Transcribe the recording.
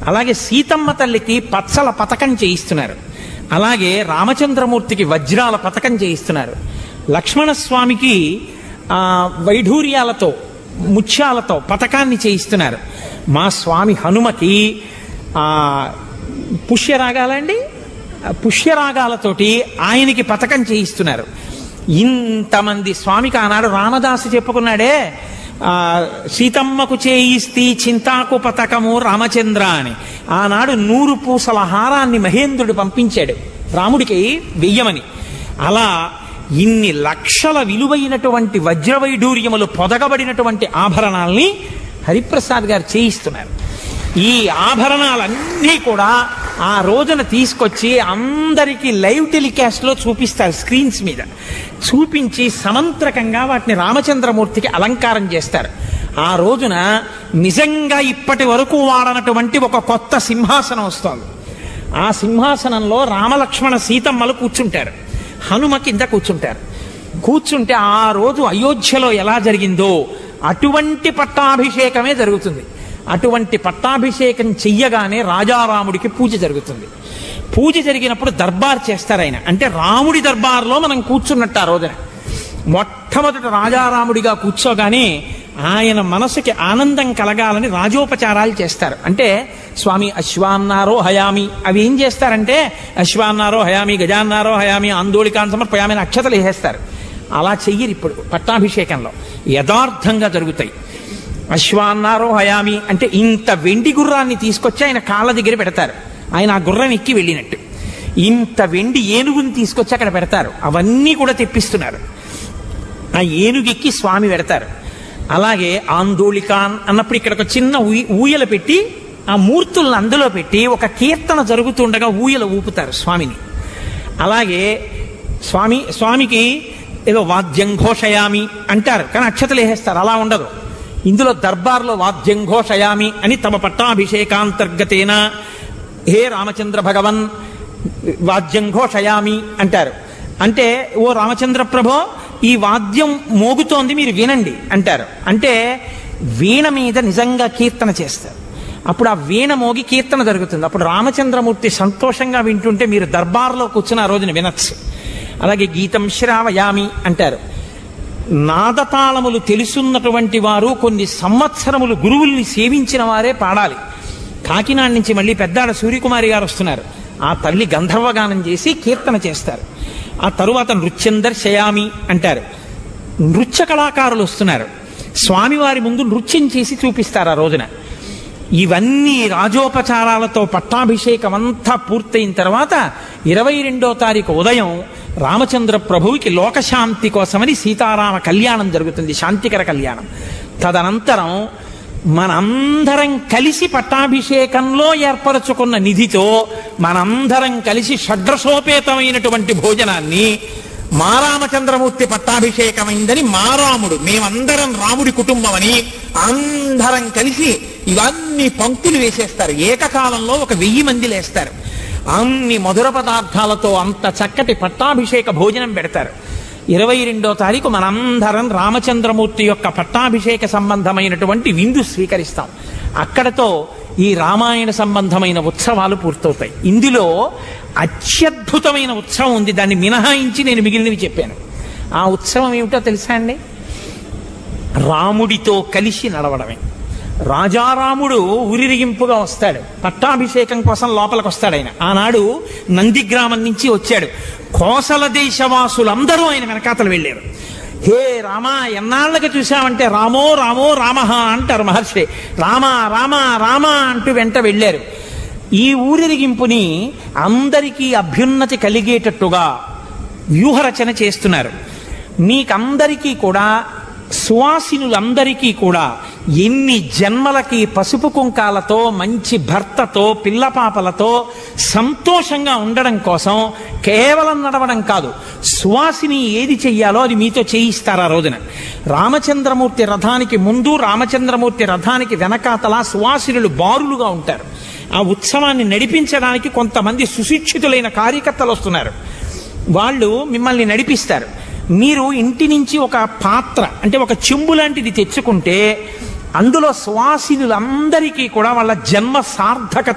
అలాగే సీతమ్మ తల్లికి పచ్చల పథకం చేయిస్తున్నారు అలాగే రామచంద్రమూర్తికి వజ్రాల పథకం చేయిస్తున్నారు లక్ష్మణస్వామికి ఆ, వైఢూర్యాలతో ముత్యాలతో పథకాన్ని చేయిస్తున్నారు మా స్వామి హనుమకి ఆ, పుష్యరాగాలండి ఆ, పుష్యరాగాలతోటి ఆయనకి పథకం చేయిస్తున్నారు ఇంతమంది స్వామికి ఆనాడు రామదాసు చెప్పుకున్నాడే ఆ, సీతమ్మకు చేయిస్తి చింతాకు పథకము రామచంద్ర అని ఆనాడు నూరు పూసల హారాన్ని మహేంద్రుడు పంపించాడు రాముడికి వెయ్యమని అలా ఇన్ని లక్షల విలువైనటువంటి వజ్రవైఢూర్యములు పొదగబడినటువంటి ఆభరణాల్ని హరిప్రసాద్ గారు చేయిస్తున్నారు ఈ ఆభరణాలన్నీ కూడా ఆ రోజున తీసుకొచ్చి అందరికీ లైవ్ టెలికాస్ట్ లో చూపిస్తారు స్క్రీన్స్ మీద చూపించి సమంత్రకంగా వాటిని రామచంద్రమూర్తికి అలంకారం చేస్తారు ఆ రోజున నిజంగా ఇప్పటి వరకు వాడనటువంటి ఒక కొత్త సింహాసనం వస్తోంది ఆ సింహాసనంలో రామలక్ష్మణ సీతమ్మలు కూర్చుంటారు హనుమ కింద కూర్చుంటారు కూర్చుంటే ఆ రోజు అయోధ్యలో ఎలా జరిగిందో అటువంటి పట్టాభిషేకమే జరుగుతుంది అటువంటి పట్టాభిషేకం చెయ్యగానే రాజారాముడికి పూజ జరుగుతుంది పూజ జరిగినప్పుడు దర్బార్ చేస్తారు ఆయన అంటే రాముడి దర్బార్లో మనం కూర్చున్నట్టు ఆ రోజున మొట్టమొదట రాజారాముడిగా కూర్చోగానే ఆయన మనసుకి ఆనందం కలగాలని రాజోపచారాలు చేస్తారు అంటే స్వామి అశ్వాన్నారో హయామి అవి ఏం చేస్తారంటే అశ్వాన్నారో హయామి గజాన్నారో హయామి ఆందోళికాన్ సమర్పయామి అని అక్షతలు వేసేస్తారు అలా చెయ్యరు ఇప్పుడు పట్టాభిషేకంలో యథార్థంగా జరుగుతాయి అశ్వాన్నారో హయామి అంటే ఇంత వెండి గుర్రాన్ని తీసుకొచ్చి ఆయన కాళ్ళ దగ్గర పెడతారు ఆయన ఆ గుర్రం ఎక్కి వెళ్ళినట్టు ఇంత వెండి ఏనుగుని తీసుకొచ్చి అక్కడ పెడతారు అవన్నీ కూడా తెప్పిస్తున్నారు ఆ ఏనుగెక్కి స్వామి పెడతారు అలాగే ఆందోళికాన్ అన్నప్పుడు ఇక్కడ ఒక చిన్న ఊయ- ఊయల పెట్టి ఆ మూర్తులను అందులో పెట్టి ఒక కీర్తన జరుగుతుండగా ఊయల ఊపుతారు స్వామిని అలాగే స్వామి స్వామికి ఏదో వాద్యం ఘోషయామి అంటారు కానీ అక్షతలు వేసేస్తారు అలా ఉండదు ఇందులో దర్బార్లో వాద్యం ఘోషయామి అని తమ పట్టాభిషేకాంతర్గతేన హే రామచంద్ర భగవన్ వాద్యం ఘోషయామి అంటారు అంటే ఓ రామచంద్ర ప్రభో ఈ వాద్యం మోగుతోంది మీరు వినండి అంటారు అంటే వీణ మీద నిజంగా కీర్తన చేస్తారు అప్పుడు ఆ వీణ మోగి కీర్తన జరుగుతుంది అప్పుడు రామచంద్రమూర్తి సంతోషంగా వింటుంటే మీరు దర్బార్లో కూర్చుని ఆ రోజున వినొచ్చు అలాగే గీతం శ్రావయామి అంటారు నాదతాళములు తెలుసున్నటువంటి వారు కొన్ని సంవత్సరములు గురువుల్ని సేవించిన వారే పాడాలి కాకినాడ నుంచి మళ్ళీ పెద్దాడ సూర్యకుమారి గారు వస్తున్నారు ఆ తల్లి గంధర్వగానం చేసి కీర్తన చేస్తారు ఆ తరువాత నృత్యం దర్శయామి అంటారు నృత్య కళాకారులు వస్తున్నారు స్వామివారి ముందు నృత్యం చేసి చూపిస్తారు ఆ రోజున ఇవన్నీ రాజోపచారాలతో పట్టాభిషేకం అంతా పూర్తయిన తర్వాత ఇరవై రెండో తారీఖు ఉదయం రామచంద్ర ప్రభువుకి లోకశాంతి కోసమని సీతారామ కళ్యాణం జరుగుతుంది శాంతికర కళ్యాణం తదనంతరం మనందరం కలిసి పట్టాభిషేకంలో ఏర్పరచుకున్న నిధితో మనందరం కలిసి షడ్రసోపేతమైనటువంటి భోజనాన్ని మా రామచంద్రమూర్తి పట్టాభిషేకమైందని మా రాముడు మేమందరం రాముడి కుటుంబం అని అందరం కలిసి ఇవన్నీ పంక్తులు వేసేస్తారు ఏకకాలంలో ఒక వెయ్యి మంది లేస్తారు అన్ని మధుర పదార్థాలతో అంత చక్కటి పట్టాభిషేక భోజనం పెడతారు ఇరవై రెండో తారీఖు మనందరం రామచంద్రమూర్తి యొక్క పట్టాభిషేక సంబంధమైనటువంటి విందు స్వీకరిస్తాం అక్కడతో ఈ రామాయణ సంబంధమైన ఉత్సవాలు పూర్తవుతాయి ఇందులో అత్యద్భుతమైన ఉత్సవం ఉంది దాన్ని మినహాయించి నేను మిగిలినవి చెప్పాను ఆ ఉత్సవం ఏమిటో తెలుసా అండి రాముడితో కలిసి నడవడమే రాజారాముడు ఊరిరిగింపుగా వస్తాడు పట్టాభిషేకం కోసం లోపలికి వస్తాడు ఆయన ఆనాడు నందిగ్రామం నుంచి వచ్చాడు కోసల దేశవాసులందరూ ఆయన వెనకాతలు వెళ్ళారు హే రామా ఎన్నాళ్ళకి చూశామంటే రామో రామో రామహ అంటారు మహర్షి రామ రామ రామ అంటూ వెంట వెళ్ళారు ఈ ఊరిరిగింపుని అందరికీ అభ్యున్నతి కలిగేటట్టుగా వ్యూహరచన చేస్తున్నారు మీకందరికీ కూడా సువాసినులందరికీ కూడా ఎన్ని జన్మలకి పసుపు కుంకాలతో మంచి భర్తతో పిల్లపాపలతో సంతోషంగా ఉండడం కోసం కేవలం నడవడం కాదు సువాసిని ఏది చెయ్యాలో అది మీతో చేయిస్తారు ఆ రోజున రామచంద్రమూర్తి రథానికి ముందు రామచంద్రమూర్తి రథానికి వెనకాతల సువాసినులు బారులుగా ఉంటారు ఆ ఉత్సవాన్ని నడిపించడానికి కొంతమంది సుశిక్షితులైన కార్యకర్తలు వస్తున్నారు వాళ్ళు మిమ్మల్ని నడిపిస్తారు మీరు ఇంటి నుంచి ఒక పాత్ర అంటే ఒక చెంబు లాంటిది తెచ్చుకుంటే అందులో సువాసినులందరికీ కూడా వాళ్ళ జన్మ సార్థకత